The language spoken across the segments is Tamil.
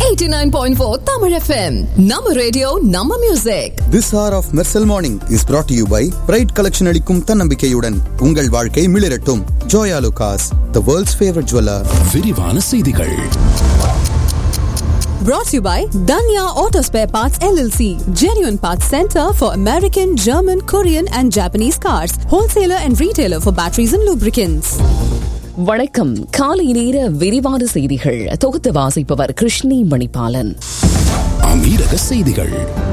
89.4 Tamil FM. நம்ம ரேடியோ நம்ம music This hour of Mersal Morning is brought to you by Pride Collection அளிக்கும் தன்னம்பிக்கையுடன் உங்கள் வாழ்க்கை மிளிரட்டும் Joya லுகாஸ் the world's favorite jeweler விரிவான செய்திகள் brought to you by Danya Auto Spare Parts LLC. Genuine Parts Center for American, German, Korean and Japanese cars. Wholesaler and retailer for batteries and lubricants. வணக்கம் காலை நேர விரிவான செய்திகள் தொகுத்து வாசிப்பவர் கிருஷ்ணி மணிபாலன் அமீரக செய்திகள்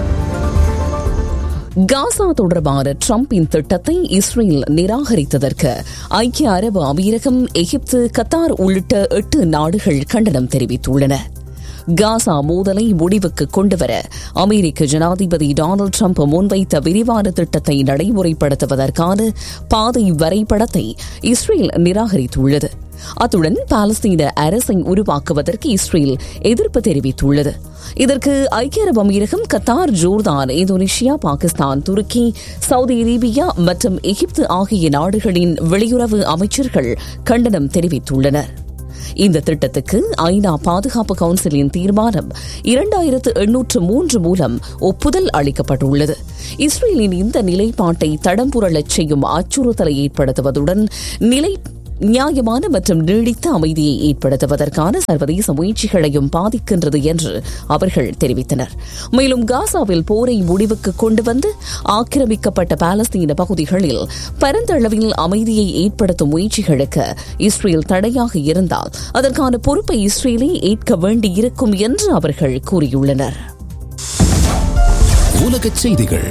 காசா தொடர்பான டிரம்பின் திட்டத்தை இஸ்ரேல் நிராகரித்ததற்கு ஐக்கிய அரபு அமீரகம் எகிப்து கத்தார் உள்ளிட்ட எட்டு நாடுகள் கண்டனம் தெரிவித்துள்ளன காசா மோதலை முடிவுக்கு கொண்டுவர அமெரிக்க ஜனாதிபதி டொனால்டு டிரம்ப் முன்வைத்த விரிவான திட்டத்தை நடைமுறைப்படுத்துவதற்கான பாதை வரைபடத்தை இஸ்ரேல் நிராகரித்துள்ளது அத்துடன் பாலஸ்தீன அரசை உருவாக்குவதற்கு இஸ்ரேல் எதிர்ப்பு தெரிவித்துள்ளது இதற்கு ஐக்கிய அரபு அமீரகம் கத்தார் ஜோர்தான் இந்தோனேஷியா பாகிஸ்தான் துருக்கி சவுதி அரேபியா மற்றும் எகிப்து ஆகிய நாடுகளின் வெளியுறவு அமைச்சர்கள் கண்டனம் தெரிவித்துள்ளனர் இந்த திட்டத்துக்கு ஐநா பாதுகாப்பு கவுன்சிலின் தீர்மானம் இரண்டாயிரத்து எண்ணூற்று மூன்று மூலம் ஒப்புதல் அளிக்கப்பட்டுள்ளது இஸ்ரேலின் இந்த நிலைப்பாட்டை தடம்புரளச் செய்யும் அச்சுறுத்தலை ஏற்படுத்துவதுடன் நிலை நியாயமான மற்றும் நீடித்த அமைதியை ஏற்படுத்துவதற்கான சர்வதேச முயற்சிகளையும் பாதிக்கின்றது என்று அவர்கள் தெரிவித்தனர் மேலும் காசாவில் போரை முடிவுக்கு கொண்டு வந்து ஆக்கிரமிக்கப்பட்ட பாலஸ்தீன பகுதிகளில் பரந்தளவில் அமைதியை ஏற்படுத்தும் முயற்சிகளுக்கு இஸ்ரேல் தடையாக இருந்தால் அதற்கான பொறுப்பை இஸ்ரேலே ஏற்க வேண்டியிருக்கும் என்று அவர்கள் கூறியுள்ளனர் உலகச் செய்திகள்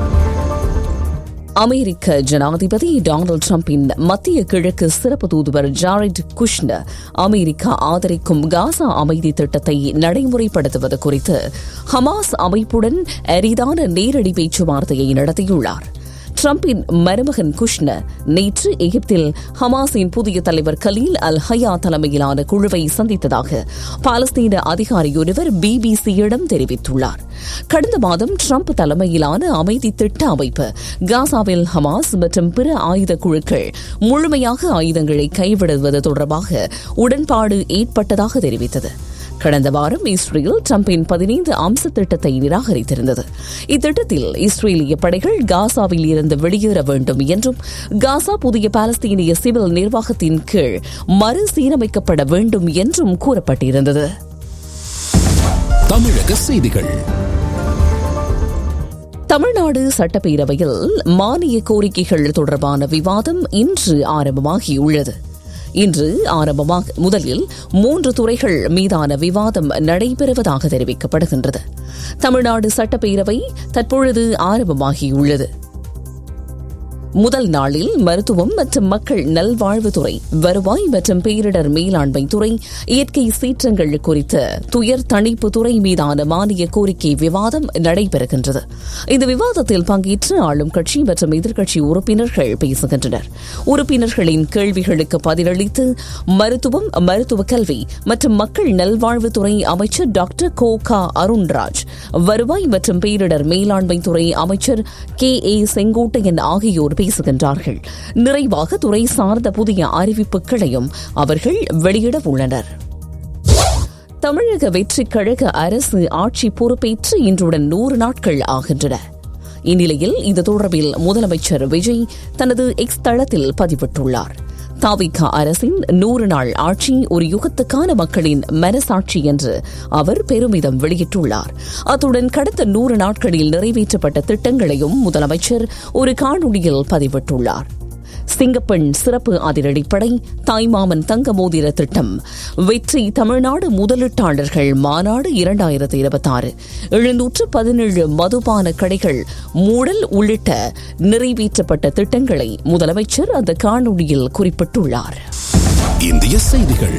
அமெரிக்க ஜனாதிபதி டொனால்டு டிரம்பின் மத்திய கிழக்கு சிறப்பு தூதுவர் ஜாரெட் குஷ்னர் அமெரிக்கா ஆதரிக்கும் காசா அமைதி திட்டத்தை நடைமுறைப்படுத்துவது குறித்து ஹமாஸ் அமைப்புடன் அரிதான நேரடி பேச்சுவார்த்தையை நடத்தியுள்ளார் டிரம்பின் மருமகன் குஷ்னர் நேற்று எகிப்தில் ஹமாஸின் புதிய தலைவர் கலீல் அல் ஹயா தலைமையிலான குழுவை சந்தித்ததாக பாலஸ்தீன அதிகாரியொருவர் பிபிசியிடம் தெரிவித்துள்ளார் கடந்த மாதம் ட்ரம்ப் தலைமையிலான அமைதி திட்ட அமைப்பு காசாவில் ஹமாஸ் மற்றும் பிற ஆயுத குழுக்கள் முழுமையாக ஆயுதங்களை கைவிடுவது தொடர்பாக உடன்பாடு ஏற்பட்டதாக தெரிவித்தது கடந்த வாரம் இஸ்ரேல் டிரம்பின் பதினைந்து அம்ச திட்டத்தை நிராகரித்திருந்தது இத்திட்டத்தில் இஸ்ரேலிய படைகள் காசாவில் இருந்து வெளியேற வேண்டும் என்றும் காசா புதிய பாலஸ்தீனிய சிவில் நிர்வாகத்தின் கீழ் மறுசீரமைக்கப்பட வேண்டும் என்றும் கூறப்பட்டிருந்தது தமிழக செய்திகள் தமிழ்நாடு சட்டப்பேரவையில் மானிய கோரிக்கைகள் தொடர்பான விவாதம் இன்று ஆரம்பமாகியுள்ளது இன்று ஆரம்பமாக முதலில் மூன்று துறைகள் மீதான விவாதம் நடைபெறுவதாக தெரிவிக்கப்படுகின்றது தமிழ்நாடு சட்டப்பேரவை தற்பொழுது ஆரம்பமாகியுள்ளது முதல் நாளில் மருத்துவம் மற்றும் மக்கள் நல்வாழ்வுத்துறை வருவாய் மற்றும் பேரிடர் மேலாண்மை துறை இயற்கை சீற்றங்கள் குறித்த துயர் தணிப்பு துறை மீதான மானிய கோரிக்கை விவாதம் நடைபெறுகின்றது இந்த விவாதத்தில் பங்கேற்று ஆளும் கட்சி மற்றும் எதிர்க்கட்சி உறுப்பினர்கள் பேசுகின்றனர் உறுப்பினர்களின் கேள்விகளுக்கு பதிலளித்து மருத்துவம் மருத்துவ கல்வி மற்றும் மக்கள் நல்வாழ்வுத்துறை அமைச்சர் டாக்டர் கோ கா அருண்ராஜ் வருவாய் மற்றும் பேரிடர் மேலாண்மை துறை அமைச்சர் கே ஏ செங்கோட்டையன் ஆகியோர் பேசுகின்றார்கள் நிறைவாக துறை சார்ந்த புதிய அறிவிப்புகளையும் அவர்கள் வெளியிட உள்ளனர் தமிழக வெற்றிக் கழக அரசு ஆட்சி பொறுப்பேற்று இன்றுடன் நூறு நாட்கள் ஆகின்றன இந்நிலையில் இது தொடர்பில் முதலமைச்சர் விஜய் தனது எக்ஸ் தளத்தில் பதிவிட்டுள்ளார் தாவிகா அரசின் நூறு நாள் ஆட்சி ஒரு யுகத்துக்கான மக்களின் மனசாட்சி என்று அவர் பெருமிதம் வெளியிட்டுள்ளார் அத்துடன் கடந்த நூறு நாட்களில் நிறைவேற்றப்பட்ட திட்டங்களையும் முதலமைச்சர் ஒரு காணொலியில் பதிவிட்டுள்ளார் சிங்கப்பெண் சிறப்பு அதிரடிப்படை தாய்மாமன் தங்க மோதிர திட்டம் வெற்றி தமிழ்நாடு முதலீட்டாளர்கள் மாநாடு இரண்டாயிரத்தி இருபத்தி ஆறு எழுநூற்று பதினேழு மதுபான கடைகள் மூடல் உள்ளிட்ட நிறைவேற்றப்பட்ட திட்டங்களை முதலமைச்சர் அந்த காணொலியில் குறிப்பிட்டுள்ளார் இந்திய செய்திகள்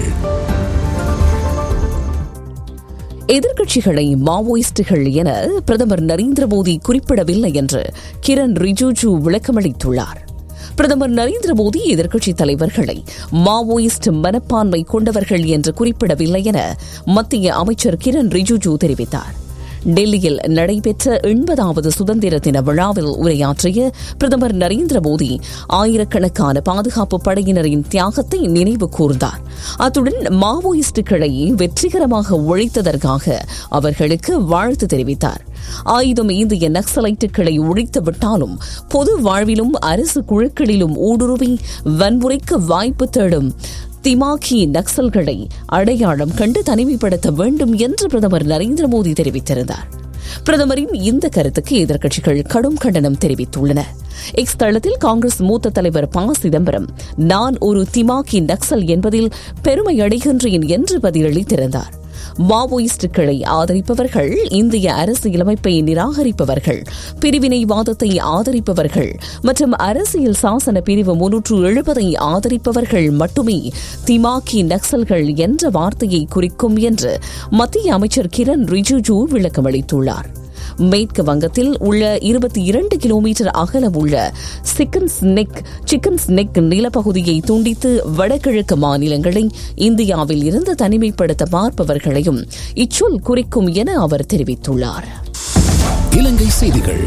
எதிர்க்கட்சிகளை மாவோயிஸ்டுகள் என பிரதமர் நரேந்திர மோடி குறிப்பிடவில்லை என்று கிரண் ரிஜிஜு விளக்கமளித்துள்ளார் பிரதமர் நரேந்திர மோடி எதிர்க்கட்சித் தலைவர்களை மாவோயிஸ்ட் மனப்பான்மை கொண்டவர்கள் என்று குறிப்பிடவில்லை என மத்திய அமைச்சர் கிரண் ரிஜிஜு தெரிவித்தார் டெல்லியில் நடைபெற்ற எண்பதாவது சுதந்திர தின விழாவில் உரையாற்றிய பிரதமர் நரேந்திர மோடி ஆயிரக்கணக்கான பாதுகாப்பு படையினரின் தியாகத்தை நினைவு கூர்ந்தார் அத்துடன் மாவோயிஸ்டுகளை வெற்றிகரமாக ஒழித்ததற்காக அவர்களுக்கு வாழ்த்து தெரிவித்தார் ஆயுதம் ஏந்திய நக்சலைட்டுகளை ஒழித்து விட்டாலும் பொது வாழ்விலும் அரசு குழுக்களிலும் ஊடுருவி வன்முறைக்கு வாய்ப்பு தேடும் திமாகி நக்சல்களை அடையாளம் கண்டு தனிமைப்படுத்த வேண்டும் என்று பிரதமர் நரேந்திர மோடி தெரிவித்திருந்தார் பிரதமரின் இந்த கருத்துக்கு எதிர்க்கட்சிகள் கடும் கண்டனம் தெரிவித்துள்ளன எக்ஸ் தளத்தில் காங்கிரஸ் மூத்த தலைவர் ப சிதம்பரம் நான் ஒரு திமாகி நக்சல் என்பதில் பெருமை அடைகின்றேன் என்று பதிலளித்திருந்தார் மாவோயிஸ்டுகளை ஆதரிப்பவர்கள் இந்திய அரசியலமைப்பை நிராகரிப்பவர்கள் பிரிவினைவாதத்தை ஆதரிப்பவர்கள் மற்றும் அரசியல் சாசன பிரிவு முன்னூற்று எழுபதை ஆதரிப்பவர்கள் மட்டுமே திமாகி நக்சல்கள் என்ற வார்த்தையை குறிக்கும் என்று மத்திய அமைச்சர் கிரண் ரிஜிஜு விளக்கமளித்துள்ளார் மேற்கு வங்கத்தில் உள்ள இருபத்தி இரண்டு கிலோமீட்டர் அகலம் உள்ள சிக்கன்ஸ் நெக் சிக்கன்ஸ் நெக் நிலப்பகுதியை துண்டித்து வடகிழக்கு மாநிலங்களை இந்தியாவில் இருந்து தனிமைப்படுத்த பார்ப்பவர்களையும் இச்சொல் குறிக்கும் என அவர் தெரிவித்துள்ளார் இலங்கை செய்திகள்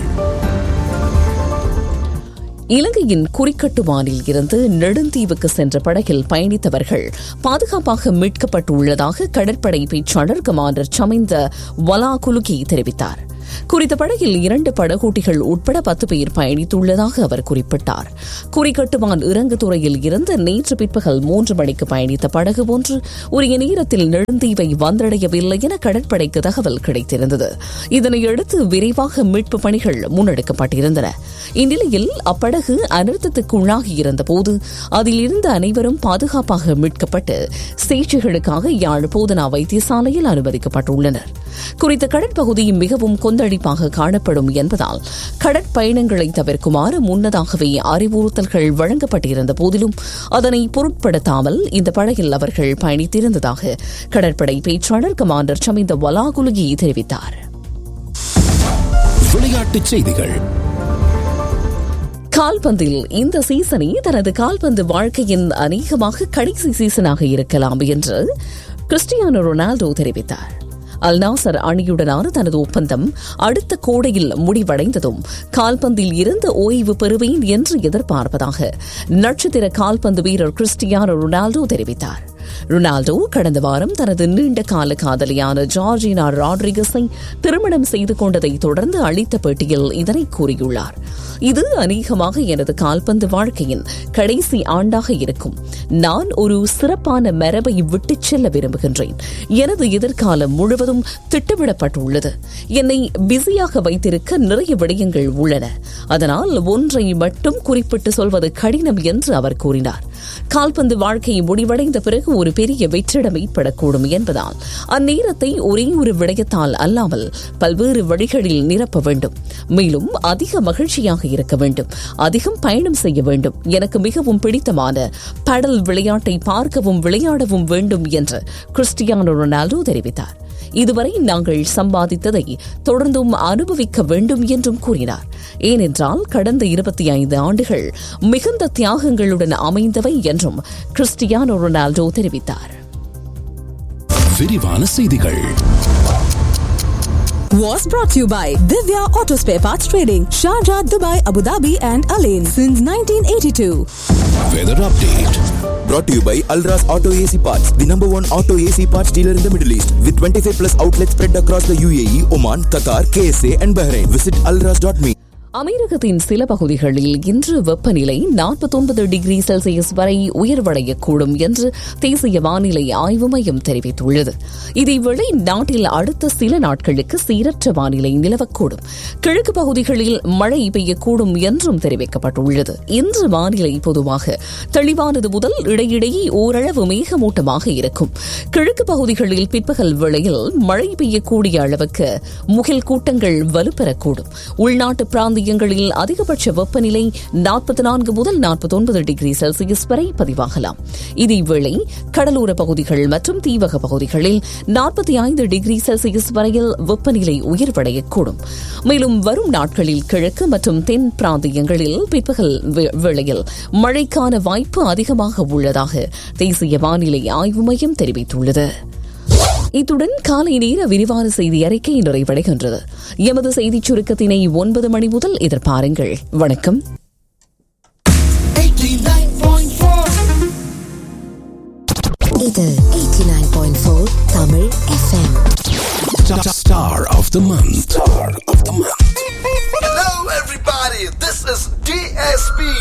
இலங்கையின் குறிக்கட்டுவானில் இருந்து நெடுந்தீவுக்கு சென்ற படகில் பயணித்தவர்கள் பாதுகாப்பாக மீட்கப்பட்டுள்ளதாக கடற்படை பேச்சாளர் கமாண்டர் சமைந்த வலாகுலுகி தெரிவித்தார் குறித்த படகில் இரண்டு படகோட்டிகள் உட்பட பத்து பேர் பயணித்துள்ளதாக அவர் குறிப்பிட்டார் குறிக்கட்டுவான் இறங்கு துறையில் இருந்து நேற்று பிற்பகல் மூன்று மணிக்கு பயணித்த படகு ஒன்று உரிய நேரத்தில் நெடுந்தீவை வந்தடையவில்லை என கடற்படைக்கு தகவல் கிடைத்திருந்தது இதனையடுத்து விரைவாக மீட்பு பணிகள் முன்னெடுக்கப்பட்டிருந்தன இந்நிலையில் அப்படகு அனர்த்தத்துக்கு உள்ளாகியிருந்த போது அதில் இருந்த அனைவரும் பாதுகாப்பாக மீட்கப்பட்டு சிகிச்சைகளுக்காக யாழ் போதனா வைத்தியசாலையில் அனுமதிக்கப்பட்டுள்ளனர் குறித்த கடற்பகுதி மிகவும் கொந்தளிப்பாக காணப்படும் என்பதால் கடற்பயணங்களை தவிர்க்குமாறு முன்னதாகவே அறிவுறுத்தல்கள் வழங்கப்பட்டிருந்த போதிலும் அதனை பொருட்படுத்தாமல் இந்த படகில் அவர்கள் பயணித்திருந்ததாக கடற்படை பேச்சாளர் கமாண்டர் சமிந்த வலாகுலுகி தெரிவித்தார் விளையாட்டுச் செய்திகள் கால்பந்தில் இந்த சீசனே தனது கால்பந்து வாழ்க்கையின் அநேகமாக கடைசி சீசனாக இருக்கலாம் என்று கிறிஸ்டியானோ ரொனால்டோ தெரிவித்தார் அல் நாசர் அணியுடனான தனது ஒப்பந்தம் அடுத்த கோடையில் முடிவடைந்ததும் கால்பந்தில் இருந்து ஓய்வு பெறுவேன் என்று எதிர்பார்ப்பதாக நட்சத்திர கால்பந்து வீரர் கிறிஸ்டியானோ ரொனால்டோ தெரிவித்தார் ரொனால்டோ கடந்த வாரம் தனது நீண்ட கால காதலியான ஜார்ஜினா ராட்ரிகஸை திருமணம் செய்து கொண்டதை தொடர்ந்து அளித்த பேட்டியில் இதனை கூறியுள்ளார் இது அநேகமாக எனது கால்பந்து வாழ்க்கையின் கடைசி ஆண்டாக இருக்கும் நான் ஒரு சிறப்பான மரபை விட்டுச் செல்ல விரும்புகின்றேன் எனது எதிர்காலம் முழுவதும் திட்டமிடப்பட்டுள்ளது என்னை பிஸியாக வைத்திருக்க நிறைய விடயங்கள் உள்ளன அதனால் ஒன்றை மட்டும் குறிப்பிட்டு சொல்வது கடினம் என்று அவர் கூறினார் கால்பந்து வாழ்க்கை முடிவடைந்த பிறகு ஒரு பெரிய வெற்றிடம் ஏற்படக்கூடும் என்பதால் அந்நேரத்தை ஒரே ஒரு விடயத்தால் அல்லாமல் பல்வேறு வழிகளில் நிரப்ப வேண்டும் மேலும் அதிக மகிழ்ச்சியாக இருக்க வேண்டும் அதிகம் பயணம் செய்ய வேண்டும் எனக்கு மிகவும் பிடித்தமான படல் விளையாட்டை பார்க்கவும் விளையாடவும் வேண்டும் என்று கிறிஸ்டியானோ ரொனால்டோ தெரிவித்தார் இதுவரை நாங்கள் சம்பாதித்ததை தொடர்ந்தும் அனுபவிக்க வேண்டும் என்றும் கூறினார் ஏனென்றால் கடந்த இருபத்தி ஐந்து ஆண்டுகள் மிகுந்த தியாகங்களுடன் அமைந்தவை என்றும் கிறிஸ்டியானோ ரொனால்டோ தெரிவித்தார் விரிவான செய்திகள் Was brought to you by Divya Auto Spare Parts Trading, Sharjah, Dubai, Abu Dhabi, and Alain since 1982. Weather update Brought to you by Alras Auto AC Parts, the number one auto AC parts dealer in the Middle East, with 25 plus outlets spread across the UAE, Oman, Qatar, KSA, and Bahrain. Visit alras.me. அமெரிக்கத்தின் சில பகுதிகளில் இன்று வெப்பநிலை நாற்பத்தொன்பது டிகிரி செல்சியஸ் வரை உயர்வடையக்கூடும் என்று தேசிய வானிலை ஆய்வு மையம் தெரிவித்துள்ளது இதேவேளை நாட்டில் அடுத்த சில நாட்களுக்கு சீரற்ற வானிலை நிலவக்கூடும் கிழக்கு பகுதிகளில் மழை பெய்யக்கூடும் என்றும் தெரிவிக்கப்பட்டுள்ளது இன்று வானிலை பொதுவாக தெளிவானது முதல் இடையிடையே ஓரளவு மேகமூட்டமாக இருக்கும் கிழக்கு பகுதிகளில் பிற்பகல் வேளையில் மழை பெய்யக்கூடிய அளவுக்கு முகில் கூட்டங்கள் வலுப்பெறக்கூடும் உள்நாட்டு பிராந்தியங்களில் அதிகபட்ச வெப்பநிலை நாற்பத்தி நான்கு முதல் நாற்பத்தொன்பது டிகிரி செல்சியஸ் வரை பதிவாகலாம் இதேவேளை கடலோர பகுதிகள் மற்றும் தீவக பகுதிகளில் நாற்பத்தி ஐந்து டிகிரி செல்சியஸ் வரையில் வெப்பநிலை உயர்வடையக்கூடும் மேலும் வரும் நாட்களில் கிழக்கு மற்றும் தென் பிராந்தியங்களில் பிற்பகல் வே- வேளையில் மழைக்கான வாய்ப்பு அதிகமாக உள்ளதாக தேசிய வானிலை ஆய்வு மையம் தெரிவித்துள்ளது இத்துடன் காலை நேர விரிவான செய்தி அறிக்கை நிறைவடைகின்றது எமது செய்திச் சுருக்கத்தினை ஒன்பது மணி முதல் எதிர்பாருங்கள் வணக்கம் இது 89.4 Tamil FM Star of the month. Star of the month.